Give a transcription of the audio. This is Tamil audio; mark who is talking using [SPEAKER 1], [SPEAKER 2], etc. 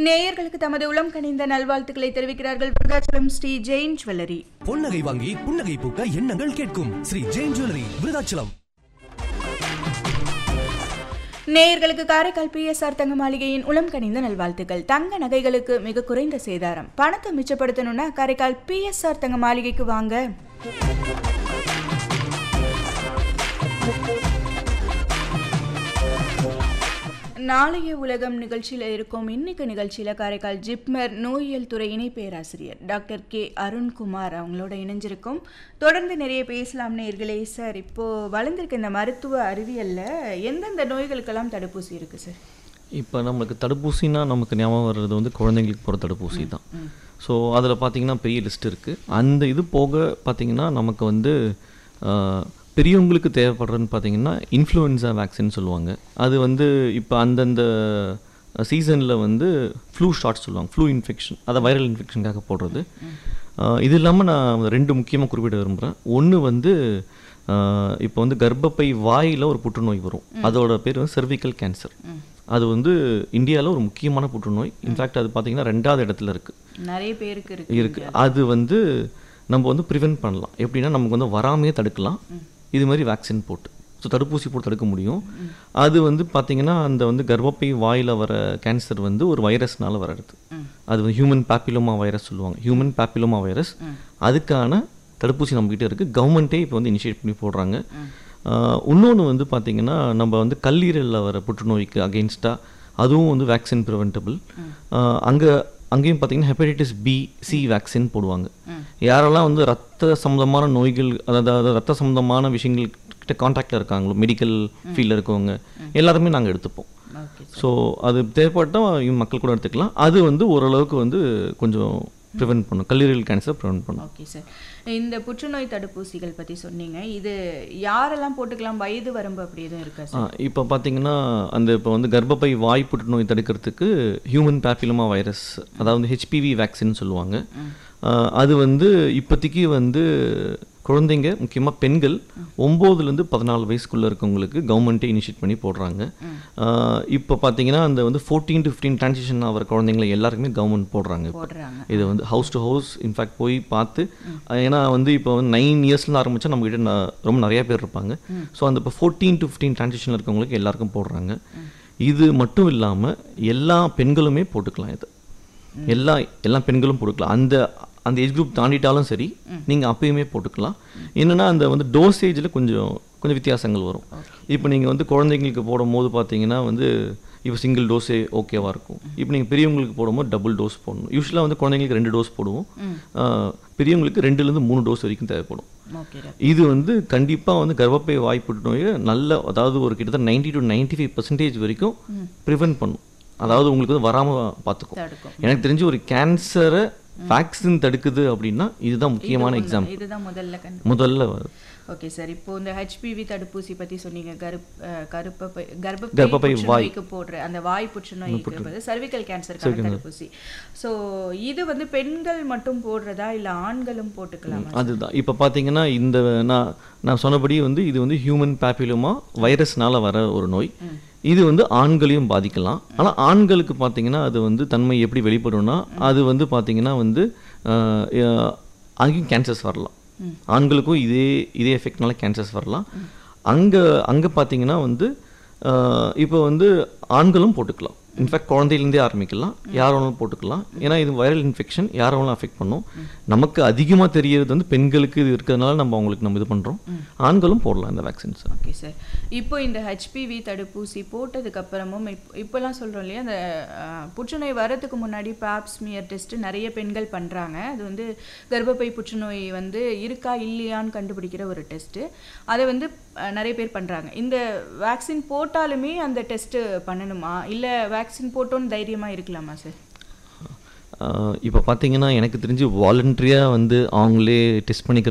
[SPEAKER 1] நேயர்களுக்கு தமது உளம் கனிந்த நல்வாழ்த்துக்களை தெரிவிக்கிறார்கள் விருதாச்சலம் ஸ்ரீ ஜெயின் ஜுவல்லரி
[SPEAKER 2] பொன்னகை வாங்கி புன்னகை பூக்க எண்ணங்கள் கேட்கும் ஸ்ரீ ஜெயின் ஜுவல்லரி விருதாச்சலம்
[SPEAKER 1] நேயர்களுக்கு காரைக்கால் பிஎஸ்ஆர் தங்க மாளிகையின் உளம் கனிந்த நல்வாழ்த்துக்கள் தங்க நகைகளுக்கு மிக குறைந்த சேதாரம் பணத்தை மிச்சப்படுத்தணும்னா காரைக்கால் பிஎஸ்ஆர் தங்க மாளிகைக்கு வாங்க நாளைய உலகம் நிகழ்ச்சியில் இருக்கும் இன்னைக்கு நிகழ்ச்சியில் காரைக்கால் ஜிப்மர் நோயியல் துறை இணை பேராசிரியர் டாக்டர் கே அருண்குமார் அவங்களோட இணைஞ்சிருக்கும் தொடர்ந்து நிறைய பேசலாம் நேர்களே சார் இப்போ வளர்ந்திருக்க இந்த மருத்துவ அறிவியல்ல எந்தெந்த நோய்களுக்கெல்லாம் தடுப்பூசி இருக்கு சார்
[SPEAKER 3] இப்போ நமக்கு தடுப்பூசினா நமக்கு ஞாபகம் வர்றது வந்து குழந்தைங்களுக்கு போகிற தடுப்பூசி தான் ஸோ அதில் பார்த்தீங்கன்னா பெரிய லிஸ்ட் இருக்குது அந்த இது போக பார்த்தீங்கன்னா நமக்கு வந்து ஆஹ், பெரியவங்களுக்கு தேவைப்படுறதுன்னு பார்த்தீங்கன்னா இன்ஃப்ளூயன்ஸா வேக்சின் சொல்லுவாங்க அது வந்து இப்போ அந்தந்த சீசனில் வந்து ஃப்ளூ ஷாட் சொல்லுவாங்க ஃப்ளூ இன்ஃபெக்ஷன் அதை வைரல் இன்ஃபெக்ஷனுக்காக போடுறது ஆஹ், இது இல்லாமல் நான் ரெண்டு முக்கியமாக குறிப்பிட விரும்புகிறேன் ஒன்று வந்து ஆஹ், இப்போ வந்து கர்ப்பப்பை வாயில் ஒரு புற்றுநோய் வரும் அதோட பேர் வந்து cervical கேன்சர் அது வந்து இந்தியாவில் ஒரு முக்கியமான புற்றுநோய் இன்ஃபேக்ட் அது பார்த்தீங்கன்னா ரெண்டாவது இடத்துல இருக்குது
[SPEAKER 1] நிறைய பேருக்கு இருக்கு
[SPEAKER 3] இருக்கு அது வந்து நம்ம வந்து ப்ரிவென்ட் பண்ணலாம் எப்படின்னா நமக்கு வந்து வராமையே தடுக்கலாம் இது மாதிரி வேக்சின் போட்டு ஸோ தடுப்பூசி போட்டு தடுக்க முடியும் அது வந்து பார்த்தீங்கன்னா அந்த வந்து கர்ப்பப்பை வாயில் வர கேன்சர் வந்து ஒரு வைரஸ்னால வர்றது அது வந்து ஹியூமன் பேப்பிலோமா வைரஸ் சொல்லுவாங்க ஹியூமன் பேப்பிலோமா வைரஸ் அதுக்கான தடுப்பூசி நம்மக்கிட்ட இருக்குது கவர்மெண்ட்டே இப்போ வந்து இனிஷியேட் பண்ணி போடுறாங்க இன்னொன்று வந்து பார்த்தீங்கன்னா நம்ம வந்து கல்லீரலில் வர புற்றுநோய்க்கு அகெயின்ஸ்டாக அதுவும் வந்து வேக்சின் ப்ரிவென்டபிள் அங்கே அங்கேயும் பார்த்தீங்கன்னா ஹெப்படைட்டிஸ் பி சி வேக்சின் போடுவாங்க யாரெல்லாம் வந்து ரத்த சம்மந்தமான நோய்கள் அதாவது ரத்த சம்மந்தமான விஷயங்கள் கிட்ட காண்டாக்டில் இருக்காங்களோ மெடிக்கல் ஃபீல்டில் இருக்கவங்க எல்லாருமே நாங்கள் எடுத்துப்போம்
[SPEAKER 1] ஓகே
[SPEAKER 3] ஸோ அது தேவைப்பட்டால் மக்கள் கூட எடுத்துக்கலாம் அது வந்து ஓரளவுக்கு வந்து கொஞ்சம் ப்ரிவென்ட் பண்ணும் கல்லீரல் கேன்சர் ப்ரிவென்ட் பண்ணும்
[SPEAKER 1] ஓகே சார் இந்த புற்றுநோய் தடுப்பூசிகள் பத்தி சொன்னீங்க இது யாரெல்லாம் போட்டுக்கலாம் வயது வரம்பு அப்படி எதுவும் இருக்கா சார்
[SPEAKER 3] இப்போ பார்த்தீங்கன்னா அந்த இப்போ வந்து கர்ப்பப்பை வாய் புற்றுநோய் தடுக்கிறதுக்கு ஹியூமன் பேப்பிலோமா வைரஸ் அதாவது ஹெச்பிவி வேக்சின் சொல்லுவாங்க ஆ, அது வந்து இப்போதைக்கு வந்து குழந்தைங்க முக்கியமாக பெண்கள் ஒம்போதுலேருந்து பதினாலு வயசுக்குள்ளே இருக்கவங்களுக்கு கவர்மெண்ட்டே இனிஷியேட் பண்ணி போடுறாங்க ஆ, இப்போ பார்த்தீங்கன்னா அந்த வந்து ஃபோர்டீன் டு ஃபிஃப்டீன் டிரான்சிஷன் ஆகிற குழந்தைங்களை எல்லாருக்குமே கவர்மெண்ட் போடுறாங்க இப்போ.
[SPEAKER 1] போடுறாங்க
[SPEAKER 3] இது வந்து ஹவுஸ் டு ஹவுஸ் இன்ஃபேக்ட் போய் பார்த்து ஏன்னா வந்து இப்போ வந்து நைன் இயர்ஸ்ல ஆரம்பிச்சா நம்ம கிட்ட ந- ரொம்ப நிறைய பேர் இருப்பாங்க ஸோ அந்த இப்போ ஃபோர்டீன் டு ஃபிஃப்டீன் டிரான்சிஷனில் இருக்கவங்களுக்கு எல்லாருக்கும் போடுறாங்க இது மட்டும் இல்லாமல் எல்லா பெண்களுமே போட்டுக்கலாம் இது எல்லா எல்லா பெண்களும் போட்டுக்கலாம் அந்த அந்த ஏஜ் குரூப் தாண்டிட்டாலும் சரி நீங்கள் அப்பயுமே போட்டுக்கலாம் என்னன்னா அந்த வந்து டோசேஜில் கொஞ்சம் கொஞ்சம் வித்தியாசங்கள் வரும் இப்போ நீங்கள் வந்து குழந்தைங்களுக்கு போடும்போது பார்த்தீங்கன்னா வந்து இப்போ சிங்கிள் டோஸே ஓகேவா இருக்கும் இப்போ நீங்கள் பெரியவங்களுக்கு போடும்போது டபுள் டோஸ் போடணும் யூஸ்வலாக வந்து குழந்தைங்களுக்கு ரெண்டு டோஸ் போடுவோம் ஆஹ், பெரியவங்களுக்கு ரெண்டுலேருந்து மூணு டோஸ் வரைக்கும் தேவைப்படும்
[SPEAKER 1] ஓகே
[SPEAKER 3] இது வந்து கண்டிப்பாக வந்து கர்ப்பப்பை வாய் புற்றுநோயை நல்ல அதாவது ஒரு கிட்டத்தட்ட ninety two ninety five percentage வரைக்கும் ப்ரிவென்ட் பண்ணும் அதாவது உங்களுக்கு வந்து வராமல் பார்த்துக்கும்
[SPEAKER 1] தடுக்கும்
[SPEAKER 3] எனக்கு தெரிஞ்சு ஒரு கேன்சரை வேக்சின் தடுக்குது அப்படின்னா இதுதான் முக்கியமான எக்ஸாம்பிள்
[SPEAKER 1] இதுதான் முதல்ல கண்டு
[SPEAKER 3] முதல்ல வருது
[SPEAKER 1] ஓகே சார் இப்போ இந்த ஹெச்பிவி தடுப்பூசி பத்தி சொன்னீங்க கருப் அஹ், கருப்பப்பை கர்ப்பப்பை
[SPEAKER 3] கர்ப்பப்பை வாய்.
[SPEAKER 1] புற்றுநோய்க்கு போடுற அந்த வாய் புற்றுநோய்க்கு வந்து சர்விக்கல் கேன்சருக்கான தடுப்பூசி ஸோ இது வந்து பெண்கள் மட்டும் போடுறதா இல்ல ஆண்களும் போட்டுக்கலாமா
[SPEAKER 3] அதுதான் இப்போ பார்த்தீங்கன்னா இந்த நான் நான் சொன்னபடி வந்து இது வந்து ஹியூமன் பேப்பிலோமா வைரஸ்னால வர ஒரு நோய் இது வந்து ஆண்களையும் பாதிக்கலாம் ஆனால் ஆண்களுக்கு பார்த்தீங்கன்னா அது வந்து தன்மை எப்படி வெளிப்படும்னா அது வந்து பார்த்தீங்கன்னா வந்து ஆஹ், ஆஹ், அங்கேயும் கேன்சர்ஸ் வரலாம் ஆண்களுக்கும் இதே இதே எஃபெக்ட்னால கேன்சர்ஸ் வரலாம் அங்கே அங்கே பார்த்தீங்கன்னா வந்து ஆஹ், இப்போ வந்து ஆண்களும் போட்டுக்கலாம் இன்ஃபேக்ட் குழந்தையிலேருந்தே ஆரம்பிக்கலாம் யார் வேணாலும் போட்டுக்கலாம் ஏன்னா இது வைரல் இன்ஃபெக்ஷன் யார் வேணாலும் அஃபெக்ட் பண்ணும் நமக்கு அதிகமாக தெரியறது வந்து பெண்களுக்கு இது இருக்கிறதுனால நம்ம அவங்களுக்கு நம்ம இது பண்ணுறோம் ஆண்களும் போடலாம் இந்த வேக்சின்ஸ்
[SPEAKER 1] ஓகே சார் இப்போ இந்த ஹெச்பிவி தடுப்பூசி போட்டதுக்கு அப்புறமும் இப்போ இப்போல்லாம் சொல்கிறோம் இல்லையா அந்த அஹ், புற்றுநோய் வரதுக்கு முன்னாடி பாப்ஸ்மியர் டெஸ்ட் நிறைய பெண்கள் பண்ணுறாங்க அது வந்து கர்ப்பப்பை புற்றுநோய் வந்து இருக்கா இல்லையான்னு கண்டுபிடிக்கிற ஒரு டெஸ்ட்டு அதை வந்து அஹ், நிறைய பேர் பண்ணுறாங்க இந்த வேக்சின் போட்டாலுமே அந்த டெஸ்ட்டு பண்ணணுமா இல்லை வேக்சின் போட்டோன்னு தைரியமாக இருக்கலாமா சார்
[SPEAKER 3] இப்போ பார்த்தீங்கன்னா எனக்கு தெரிஞ்சு வாலண்டரியாக வந்து அவங்களே டெஸ்ட் பண்ணிக்கிற